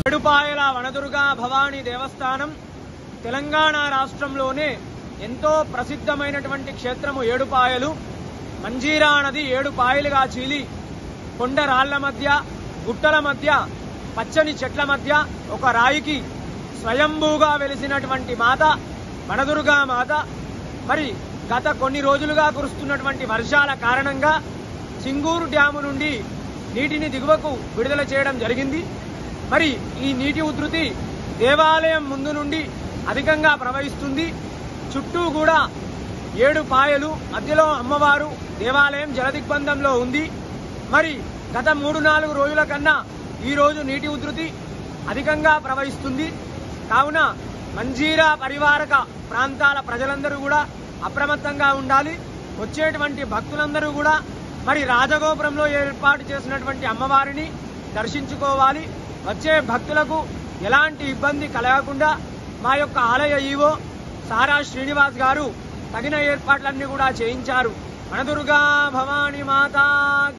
ఏడుపాయల వనదుర్గా భవానీ దేవస్థానం తెలంగాణ రాష్ట్రంలోనే ఎంతో ప్రసిద్ధమైనటువంటి క్షేత్రము ఏడుపాయలు మంజీరా నది ఏడు పాయలుగా చీలి కొండ రాళ్ల మధ్య గుట్టల మధ్య పచ్చని చెట్ల మధ్య ఒక రాయికి స్వయంభూగా వెలిసినటువంటి మాత వనదుర్గా మాత మరి గత కొన్ని రోజులుగా కురుస్తున్నటువంటి వర్షాల కారణంగా సింగూరు డ్యాము నుండి నీటిని దిగువకు విడుదల చేయడం జరిగింది మరి ఈ నీటి ఉధృతి దేవాలయం ముందు నుండి అధికంగా ప్రవహిస్తుంది చుట్టూ కూడా ఏడు పాయలు మధ్యలో అమ్మవారు దేవాలయం జలదిగ్బంధంలో ఉంది మరి గత మూడు నాలుగు రోజుల కన్నా ఈ రోజు నీటి ఉధృతి అధికంగా ప్రవహిస్తుంది కావున మంజీరా పరివారక ప్రాంతాల ప్రజలందరూ కూడా అప్రమత్తంగా ఉండాలి వచ్చేటువంటి భక్తులందరూ కూడా మరి రాజగోపురంలో ఏర్పాటు చేసినటువంటి అమ్మవారిని దర్శించుకోవాలి వచ్చే భక్తులకు ఎలాంటి ఇబ్బంది కలగకుండా మా యొక్క ఆలయ ఈవో సారా శ్రీనివాస్ గారు తగిన ఏర్పాట్లన్నీ కూడా చేయించారు వనదుర్గా భవానీ మాతా